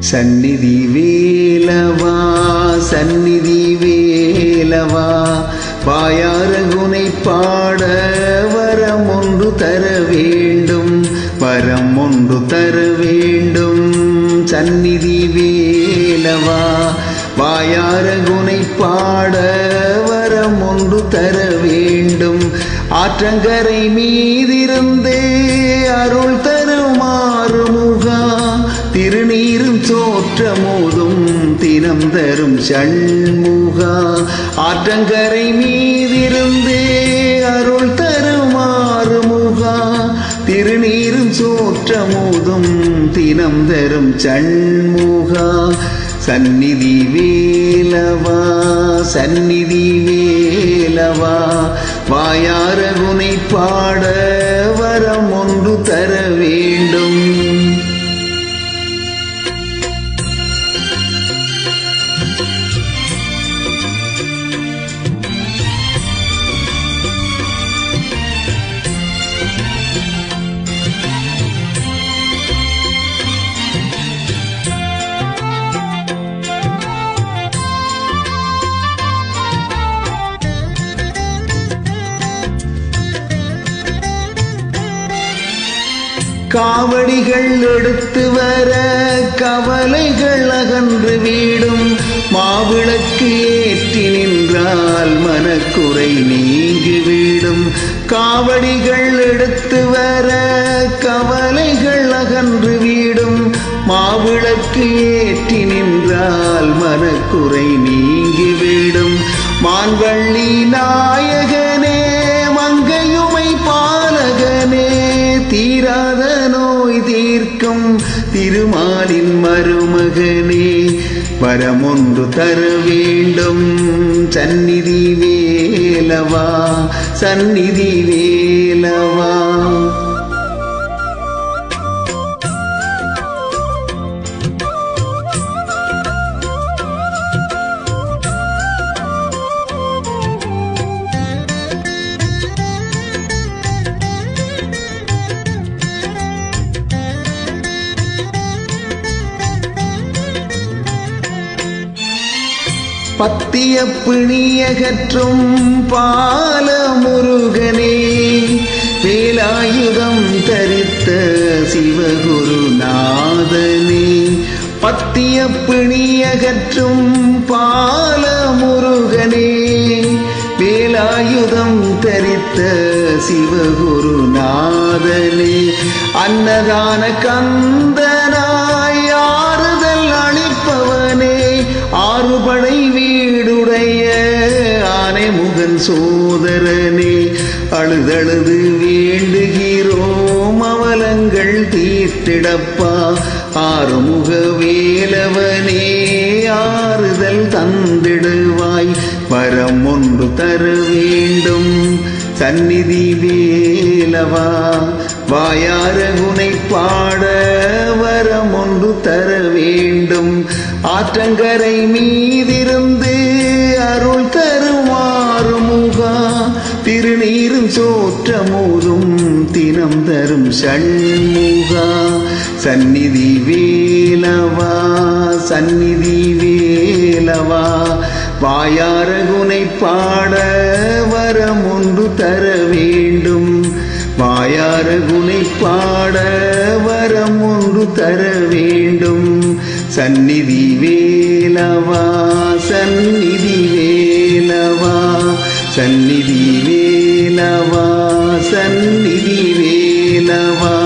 சந்நிதி வேலவா சந்நிதி வேலவா வாயார குனை பாட வரம் ஒன்று தர வேண்டும் வரம் ஒன்று தர வேண்டும் சந்நிதி வேலவா வாயார குனை பாட வரம் ஒன்று தர வேண்டும் ஆற்றங்கரை மீதிருந்தே அருள் தருமாறு முகா திருநீரும் சோற்றமோதும் தினம் தரும் சண்முகா ஆற்றங்கரை மீதிருந்தே அருள் தருமாறு முகா திருநீரும் சோற்றமோதும் தினம் தரும் சண்முகா சந்நிதி வேலவா சந்நிதி வேலவா வாயார குனை பாட வரம் ஒன்று தர வேண்டும் காவடிகள் எடுத்து வர கவலைகள் அகன்று வீடும் மாவிளக்கு ஏற்றி நின்றால் மனக்குறை நீங்கி வீடும் காவடிகள் எடுத்து வர கவலைகள் அகன்று வீடும் மாவிளக்கு ஏற்றி நின்றால் மனக்குறை நீங்கி வீடும் மான்வள்ளி நாயகனே மங்கையுமை பாலகனே தீராத நோய் தீர்க்கும் திருமாலின் மருமகனே வரமொன்று தர வேண்டும் சந்நிதி வேலவா சந்நிதி வேலவா பத்திய பிணியகற்றும் பால முருகனே வேலாயுதம் தரித்த சிவகுருநாதனே பத்திய பிணியகற்றும் பால முருகனே வேலாயுதம் தரித்த சிவகுருநாதனே அன்னதான கந்தனாய் ஆறுதல் அளிப்பவனே ஆறுபடை வீடுடைய ஆனை முகன் சோதரனே அழுதழுது வேண்டுகிறோம் அவலங்கள் தீர்த்திடப்பா ஆறுமுக வேலவனே ஆறுதல் தந்திடுவாய் வரம் ஒன்று தர வேண்டும் சந்நிதி வேலவா வாயார குனை பாட வரம் ஒன்று தர வேண்டும் ஆற்றங்கரை மீதிருந்து அருள் தருமாறு முகா திருநீரும் சோற்றமோதும் தினம் தரும் சண்முகா சந்நிதி வேலவா சந்நிதி வேலவா வாயார குனை பாட வரம் ஒன்று தர வேண்டும் வாயார குனை பாட வரம் ஒன்று தர வேண்டும் சந்நிதி வேலவா சந்நிதி வேலவா சந்நிதி வேலவா சந்நிதி வேலவா